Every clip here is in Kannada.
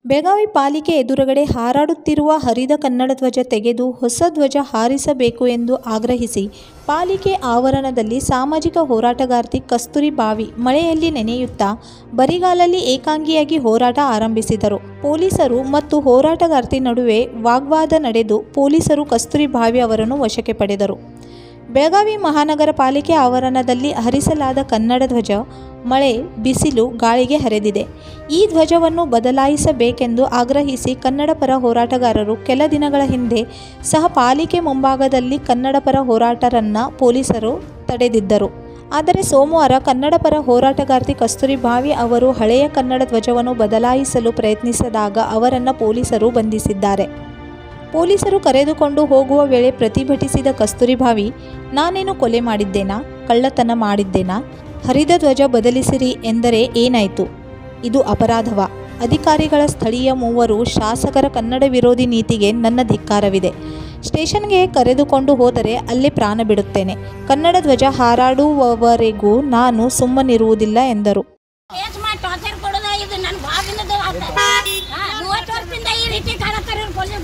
ಬೆಳಗಾವಿ ಪಾಲಿಕೆ ಎದುರುಗಡೆ ಹಾರಾಡುತ್ತಿರುವ ಹರಿದ ಕನ್ನಡ ಧ್ವಜ ತೆಗೆದು ಹೊಸ ಧ್ವಜ ಹಾರಿಸಬೇಕು ಎಂದು ಆಗ್ರಹಿಸಿ ಪಾಲಿಕೆ ಆವರಣದಲ್ಲಿ ಸಾಮಾಜಿಕ ಹೋರಾಟಗಾರ್ತಿ ಕಸ್ತೂರಿ ಬಾವಿ ಮಳೆಯಲ್ಲಿ ನೆನೆಯುತ್ತಾ ಬರಿಗಾಲಲ್ಲಿ ಏಕಾಂಗಿಯಾಗಿ ಹೋರಾಟ ಆರಂಭಿಸಿದರು ಪೊಲೀಸರು ಮತ್ತು ಹೋರಾಟಗಾರ್ತಿ ನಡುವೆ ವಾಗ್ವಾದ ನಡೆದು ಪೊಲೀಸರು ಕಸ್ತೂರಿ ಬಾವಿ ಅವರನ್ನು ವಶಕ್ಕೆ ಪಡೆದರು ಬೆಳಗಾವಿ ಮಹಾನಗರ ಪಾಲಿಕೆ ಆವರಣದಲ್ಲಿ ಹರಿಸಲಾದ ಕನ್ನಡ ಧ್ವಜ ಮಳೆ ಬಿಸಿಲು ಗಾಳಿಗೆ ಹರಿದಿದೆ ಈ ಧ್ವಜವನ್ನು ಬದಲಾಯಿಸಬೇಕೆಂದು ಆಗ್ರಹಿಸಿ ಕನ್ನಡ ಪರ ಹೋರಾಟಗಾರರು ಕೆಲ ದಿನಗಳ ಹಿಂದೆ ಸಹ ಪಾಲಿಕೆ ಮುಂಭಾಗದಲ್ಲಿ ಕನ್ನಡ ಪರ ಹೋರಾಟರನ್ನ ಪೊಲೀಸರು ತಡೆದಿದ್ದರು ಆದರೆ ಸೋಮವಾರ ಕನ್ನಡ ಪರ ಹೋರಾಟಗಾರ್ತಿ ಕಸ್ತೂರಿ ಬಾವಿ ಅವರು ಹಳೆಯ ಕನ್ನಡ ಧ್ವಜವನ್ನು ಬದಲಾಯಿಸಲು ಪ್ರಯತ್ನಿಸಿದಾಗ ಅವರನ್ನು ಪೊಲೀಸರು ಬಂಧಿಸಿದ್ದಾರೆ ಪೊಲೀಸರು ಕರೆದುಕೊಂಡು ಹೋಗುವ ವೇಳೆ ಪ್ರತಿಭಟಿಸಿದ ಕಸ್ತೂರಿ ಭಾವಿ ನಾನೇನು ಕೊಲೆ ಮಾಡಿದ್ದೇನಾ ಕಳ್ಳತನ ಮಾಡಿದ್ದೇನಾ ಹರಿದ ಧ್ವಜ ಬದಲಿಸಿರಿ ಎಂದರೆ ಏನಾಯಿತು ಇದು ಅಪರಾಧವ ಅಧಿಕಾರಿಗಳ ಸ್ಥಳೀಯ ಮೂವರು ಶಾಸಕರ ಕನ್ನಡ ವಿರೋಧಿ ನೀತಿಗೆ ನನ್ನ ಧಿಕ್ಕಾರವಿದೆ ಸ್ಟೇಷನ್ಗೆ ಕರೆದುಕೊಂಡು ಹೋದರೆ ಅಲ್ಲೇ ಪ್ರಾಣ ಬಿಡುತ್ತೇನೆ ಕನ್ನಡ ಧ್ವಜ ಹಾರಾಡುವವರೆಗೂ ನಾನು ಸುಮ್ಮನಿರುವುದಿಲ್ಲ ಎಂದರು ಕೇಸ್ ಮಾಡಿ ಟಾರ್ಚರ್ ಕೊಡೋದ ಇದು ನನ್ನ ಬಾಬಿನದು ಆತ ಹಾ, ಮೂವತ್ತು ವರ್ಷದಿಂದ ಈ ರೀತಿ ಕಾಣತ್ತಾರ ಇವ್ರು ಪೊಲೀಸ್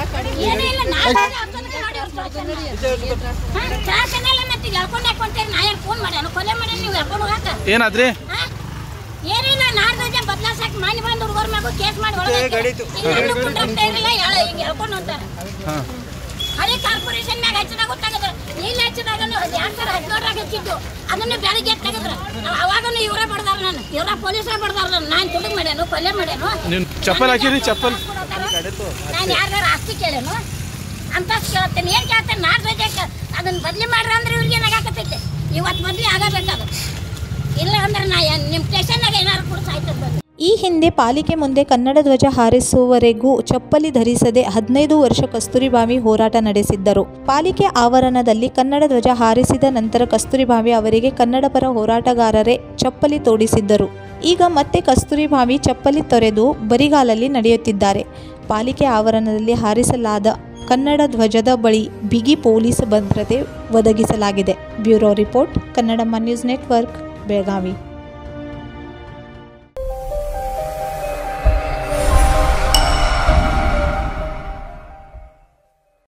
ಏನೂ ಇಲ್ಲ ನಾನು ಹತ್ತೊಂದಕ್ಕೆ ನೋಡಿ ಅವ್ರು ಟಾರ್ಚರ್ ಹಾ, ಶಾಸನ ಎಲ್ಲ ಮತ್ತೆ ಎಳ್ಕೊಂಡು ಹಾಕೊಂತೇವೆ ನಾ ಏನು ಫೋನ್ ಮಾಡ್ಯಾನ ಕೊಲೆ ಮಾಡಿ ನೀವು ಎಳ್ಕೊಂಡು ಹೋಗಾಕ ಏನಾದ್ರಿ ಹಾ? ಏನಿಲ್ಲ ನಾಡ್ದಜ ಬದಲಾಸಕ್ಕೆ ಮನೆ ಬಂದು ಹುಡುಗರ ಮ್ಯಾಗ ಕೇಸ್ ಮಾಡಿ ಒಳಗೆ ಇನ್ನೂ ಕುಂಡ್ರಸ್ತಾ ಇರಲಿಲ್ಲ ಎಳ ಹಿಂಗೆ ಎಳ್ಕೊಂಡು ಹೋಗ್ತಾರೆ ಹಾಂ ಹಳೆ ಕಾರ್ಪೊರೇಷನ್ ಮ್ಯಾಗ ಹಚ್ಚಿದಾಗ ಗೊತ್ತಾಗದ ಇಲ್ಲಿ ಹಚ್ಚಿದಾಗ ಎರಡು ಸಾವಿರ ಹದಿನೇಳರಾಗ ಹಚ್ಚಿದ್ದು ಅದನ್ನ ಬೆಳಗ್ಗೆ ತೆಗೆದ್ರ ಅವಾಗನು ಇವರೇ ಬಡ್ದಾರ ನಾನು ಇವರ ಪೊಲೀಸರೇ ಬಡ್ದಾರ ನಾನು ನಾನು ತುಡುಗ್ ಮಾಡ್ಯಾನು ಕೊಲೆ ಮಾಡ್ಯಾನು ನೀವು ಚಪ್ಪಲ್ ಹಾಕಿರಿ ಚಪ್ಪಲ್ ನಾನು ಯಾರ್ದಾರ ಆಸ್ತಿ ಕೇಳೇನು ಅಂತ ಕೇಳ್ತೇನೆ ಏನು ಕೇಳ್ತೇನೆ ನಾಡ್ ಧ್ವಜಕ್ಕೆ ಅದನ್ನ ಬದಲಿ ಮಾಡ್ರಿ ಅಂದ್ರೆ ಇವ್ರಿಗೆ ಏನಾಗತ್ತೈತೆ ಇವತ್ತು ಬದಲಿ ಆಗಬೇಕಾದ ಇಲ್ಲ ಅಂದ್ರೆ ನಾ ಏನ್- ನಿಮ್ಮ ಸ್ಟೇಷನ್ನಾಗ ಏನಾರು ಕೂಡ ಸಾಯ್ತದ ಬಂದು ಈ ಹಿಂದೆ ಪಾಲಿಕೆ ಮುಂದೆ ಕನ್ನಡ ಧ್ವಜ ಹಾರಿಸುವವರೆಗೂ ಚಪ್ಪಲಿ ಧರಿಸದೆ ಹದಿನೈದು ವರ್ಷ ಕಸ್ತೂರಿಬಾವಿ ಹೋರಾಟ ನಡೆಸಿದ್ದರು ಪಾಲಿಕೆ ಆವರಣದಲ್ಲಿ ಕನ್ನಡ ಧ್ವಜ ಹಾರಿಸಿದ ನಂತರ ಕಸ್ತೂರಿಬಾವಿ ಅವರಿಗೆ ಕನ್ನಡ ಪರ ಹೋರಾಟಗಾರರೇ ಚಪ್ಪಲಿ ತೋಡಿಸಿದ್ದರು ಈಗ ಮತ್ತೆ ಕಸ್ತೂರಿಬಾವಿ ಚಪ್ಪಲಿ ತೊರೆದು ಬರಿಗಾಲಲ್ಲಿ ನಡೆಯುತ್ತಿದ್ದಾರೆ ಪಾಲಿಕೆ ಆವರಣದಲ್ಲಿ ಹಾರಿಸಲಾದ ಕನ್ನಡ ಧ್ವಜದ ಬಳಿ ಬಿಗಿ ಪೊಲೀಸ್ ಭದ್ರತೆ ಒದಗಿಸಲಾಗಿದೆ bureau report Kannadamma news network Belagavi